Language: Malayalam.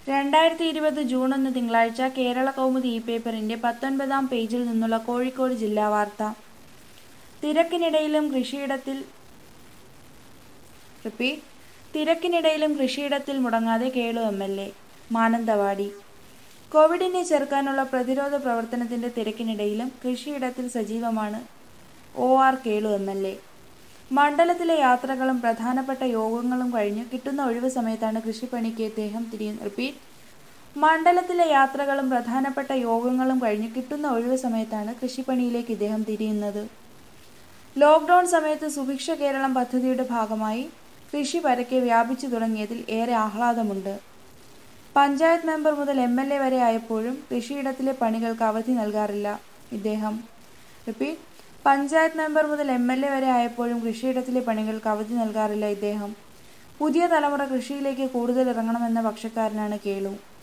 രണ്ടായിരത്തി ഇരുപത് ജൂൺ ഒന്ന് തിങ്കളാഴ്ച കേരള കൗമുദി ഇ പേപ്പറിന്റെ പത്തൊൻപതാം പേജിൽ നിന്നുള്ള കോഴിക്കോട് ജില്ലാ വാർത്ത തിരക്കിനിടയിലും കൃഷിയിടത്തിൽ റിപ്പീറ്റ് തിരക്കിനിടയിലും കൃഷിയിടത്തിൽ മുടങ്ങാതെ Kelu M L A Mananthavady കോവിഡിനെ ചെറുക്കാനുള്ള പ്രതിരോധ പ്രവർത്തനത്തിന്റെ തിരക്കിനിടയിലും കൃഷിയിടത്തിൽ സജീവമാണ് O R Kelu M L A മണ്ഡലത്തിലെ യാത്രകളും പ്രധാനപ്പെട്ട യോഗങ്ങളും കഴിഞ്ഞ് കിട്ടുന്ന ഒഴിവ് സമയത്താണ് കൃഷിപ്പണിക്ക് ഇദ്ദേഹം തിരിയുന്നത് റിപ്പീറ്റ് മണ്ഡലത്തിലെ യാത്രകളും പ്രധാനപ്പെട്ട യോഗങ്ങളും കഴിഞ്ഞ് കിട്ടുന്ന ഒഴിവ് സമയത്താണ് കൃഷിപ്പണിയിലേക്ക് ഇദ്ദേഹം തിരിയുന്നത് ലോക്ക്ഡൌൺ സമയത്ത് സുഭിക്ഷ കേരളം പദ്ധതിയുടെ ഭാഗമായി കൃഷി പരക്കെ വ്യാപിച്ചു തുടങ്ങിയതിൽ ഏറെ ആഹ്ലാദമുണ്ട് പഞ്ചായത്ത് മെമ്പർ മുതൽ എം എൽ എ വരെ ആയപ്പോഴും കൃഷിയിടത്തിലെ പണികൾക്ക് അവധി നൽകാറില്ല ഇദ്ദേഹം റിപ്പീറ്റ് പഞ്ചായത്ത് മെമ്പർ മുതൽ എം എൽ എ വരെ ആയപ്പോഴും കൃഷിയിടത്തിലെ പണികൾക്ക് അവധി നൽകാറില്ല ഇദ്ദേഹം പുതിയ തലമുറ കൃഷിയിലേക്ക് കൂടുതൽ ഇറങ്ങണമെന്ന പക്ഷക്കാരനാണ് കേളു